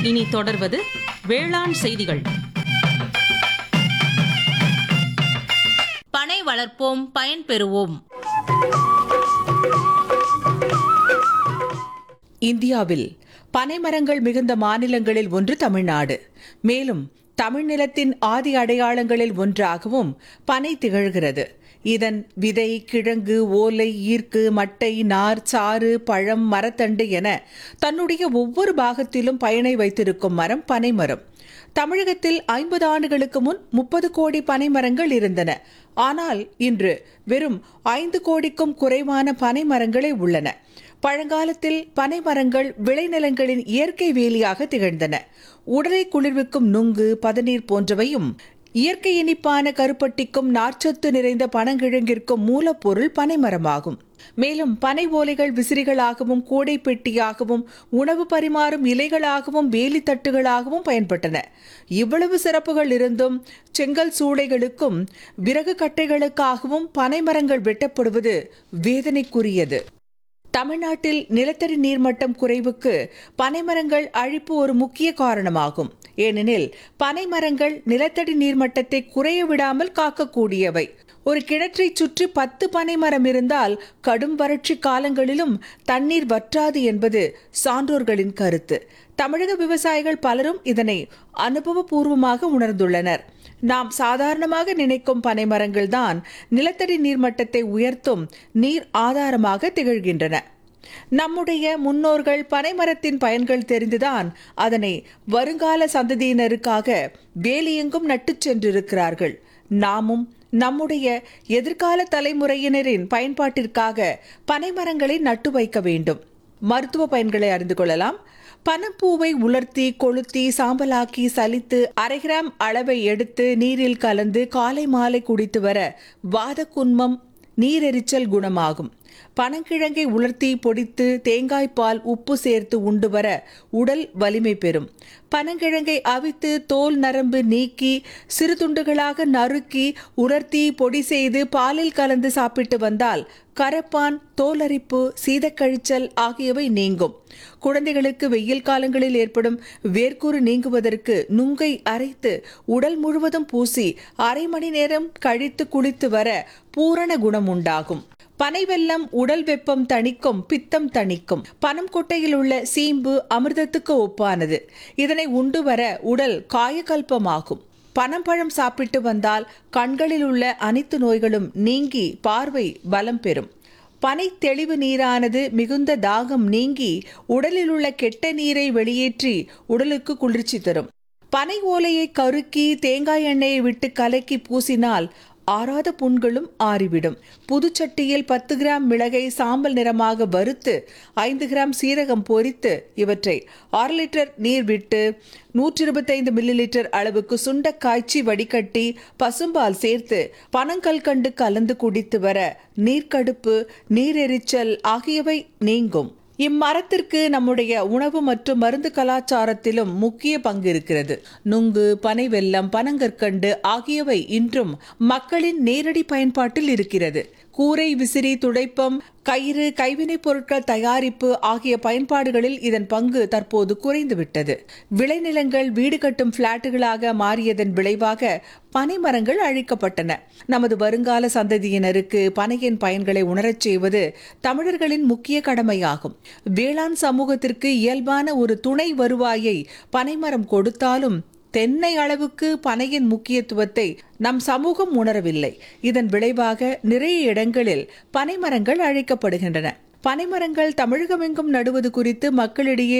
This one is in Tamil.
இனி தொடர்வது வேளாண் செய்திகள் பனை வளர்ப்போம் பயன்பெறுவோம் இந்தியாவில் பனைமரங்கள் மிகுந்த மாநிலங்களில் ஒன்று தமிழ்நாடு மேலும் தமிழ் நிலத்தின் ஆதி அடையாளங்களில் ஒன்றாகவும் பனை திகழ்கிறது இதன் விதை கிழங்கு ஓலை ஈர்க்கு மட்டை நார் சாறு பழம் மரத்தண்டு என தன்னுடைய ஒவ்வொரு பாகத்திலும் பயனை வைத்திருக்கும் மரம் பனைமரம் தமிழகத்தில் ஐம்பது ஆண்டுகளுக்கு முன் முப்பது கோடி பனைமரங்கள் இருந்தன ஆனால் இன்று வெறும் ஐந்து கோடிக்கும் குறைவான பனைமரங்களே உள்ளன பழங்காலத்தில் பனைமரங்கள் விளைநிலங்களின் இயற்கை வேலியாக திகழ்ந்தன உடலை குளிர்விக்கும் நுங்கு பதநீர் போன்றவையும் இயற்கை இனிப்பான கருப்பட்டிக்கும் நார்ச்சத்து நிறைந்த பனங்கிழங்கிற்கும் மூலப்பொருள் பனைமரமாகும் மேலும் பனை ஓலைகள் விசிறிகளாகவும் கூடை பெட்டியாகவும் உணவு பரிமாறும் இலைகளாகவும் வேலி தட்டுகளாகவும் பயன்பட்டன இவ்வளவு சிறப்புகள் இருந்தும் செங்கல் சூளைகளுக்கும் விறகு கட்டைகளுக்காகவும் பனைமரங்கள் வெட்டப்படுவது வேதனைக்குரியது தமிழ்நாட்டில் நிலத்தடி நீர்மட்டம் குறைவுக்கு பனைமரங்கள் அழிப்பு ஒரு முக்கிய காரணமாகும் ஏனெனில் பனைமரங்கள் நிலத்தடி நீர்மட்டத்தை குறைய விடாமல் காக்கக்கூடியவை ஒரு கிணற்றை சுற்றி பத்து பனைமரம் இருந்தால் கடும் வறட்சி காலங்களிலும் தண்ணீர் வற்றாது என்பது சான்றோர்களின் கருத்து தமிழக விவசாயிகள் பலரும் இதனை அனுபவபூர்வமாக உணர்ந்துள்ளனர் நாம் சாதாரணமாக நினைக்கும் பனைமரங்கள் தான் நிலத்தடி நீர்மட்டத்தை உயர்த்தும் நீர் ஆதாரமாக திகழ்கின்றன நம்முடைய முன்னோர்கள் பனைமரத்தின் பயன்கள் தெரிந்துதான் அதனை வருங்கால சந்ததியினருக்காக வேலியெங்கும் நட்டுச் சென்றிருக்கிறார்கள் நாமும் நம்முடைய எதிர்கால தலைமுறையினரின் பயன்பாட்டிற்காக பனைமரங்களை நட்டு வைக்க வேண்டும் மருத்துவ பயன்களை அறிந்து கொள்ளலாம் பனப்பூவை உலர்த்தி கொளுத்தி சாம்பலாக்கி சலித்து அரை கிராம் அளவை எடுத்து நீரில் கலந்து காலை மாலை குடித்து வர வாதக்குன்மம் நீரெரிச்சல் குணமாகும் பனங்கிழங்கை உலர்த்தி பொடித்து தேங்காய்ப்பால் உப்பு சேர்த்து உண்டு வர உடல் வலிமை பெறும் பனங்கிழங்கை அவித்து தோல் நரம்பு நீக்கி சிறு துண்டுகளாக நறுக்கி உலர்த்தி பொடி செய்து பாலில் கலந்து சாப்பிட்டு வந்தால் கரப்பான் தோலரிப்பு சீதக்கழிச்சல் ஆகியவை நீங்கும் குழந்தைகளுக்கு வெயில் காலங்களில் ஏற்படும் வேர்க்கூறு நீங்குவதற்கு நுங்கை அரைத்து உடல் முழுவதும் பூசி அரை மணி நேரம் கழித்து குளித்து வர பூரண குணம் உண்டாகும் பனை வெல்லம் உடல் வெப்பம் தணிக்கும் பித்தம் தணிக்கும் பனம் கொட்டையில் உள்ள சீம்பு அமிர்தத்துக்கு ஒப்பானது இதனை உண்டு வர உடல் காயகல்பமாகும் பனம்பழம் சாப்பிட்டு வந்தால் கண்களில் உள்ள அனைத்து நோய்களும் நீங்கி பார்வை பலம் பெறும் பனை தெளிவு நீரானது மிகுந்த தாகம் நீங்கி உடலில் உள்ள கெட்ட நீரை வெளியேற்றி உடலுக்கு குளிர்ச்சி தரும் பனை ஓலையை கருக்கி தேங்காய் எண்ணெயை விட்டு கலக்கி பூசினால் ஆறாத புண்களும் ஆறிவிடும் புதுச்சட்டியில் பத்து கிராம் மிளகை சாம்பல் நிறமாக வறுத்து ஐந்து கிராம் சீரகம் பொரித்து இவற்றை ஆறு லிட்டர் நீர் விட்டு நூற்றி இருபத்தைந்து மில்லி லிட்டர் அளவுக்கு சுண்ட காய்ச்சி வடிகட்டி பசும்பால் சேர்த்து பனங்கல்கண்டு கலந்து குடித்து வர நீர்க்கடுப்பு நீரெரிச்சல் ஆகியவை நீங்கும் இம்மரத்திற்கு நம்முடைய உணவு மற்றும் மருந்து கலாச்சாரத்திலும் முக்கிய பங்கு இருக்கிறது நுங்கு பனை வெல்லம் பனங்கற்கண்டு ஆகியவை இன்றும் மக்களின் நேரடி பயன்பாட்டில் இருக்கிறது கூரை விசிறி துடைப்பம் கயிறு கைவினைப் பொருட்கள் தயாரிப்பு ஆகிய பயன்பாடுகளில் இதன் பங்கு தற்போது குறைந்துவிட்டது விளைநிலங்கள் வீடு கட்டும் பிளாட்டுகளாக மாறியதன் விளைவாக பனைமரங்கள் அழிக்கப்பட்டன நமது வருங்கால சந்ததியினருக்கு பனையின் பயன்களை உணரச் செய்வது தமிழர்களின் முக்கிய கடமையாகும் வேளாண் சமூகத்திற்கு இயல்பான ஒரு துணை வருவாயை பனைமரம் கொடுத்தாலும் தென்னை அளவுக்கு பனையின் முக்கியத்துவத்தை நம் சமூகம் உணரவில்லை இதன் விளைவாக நிறைய இடங்களில் பனைமரங்கள் அழைக்கப்படுகின்றன பனைமரங்கள் தமிழகமெங்கும் நடுவது குறித்து மக்களிடையே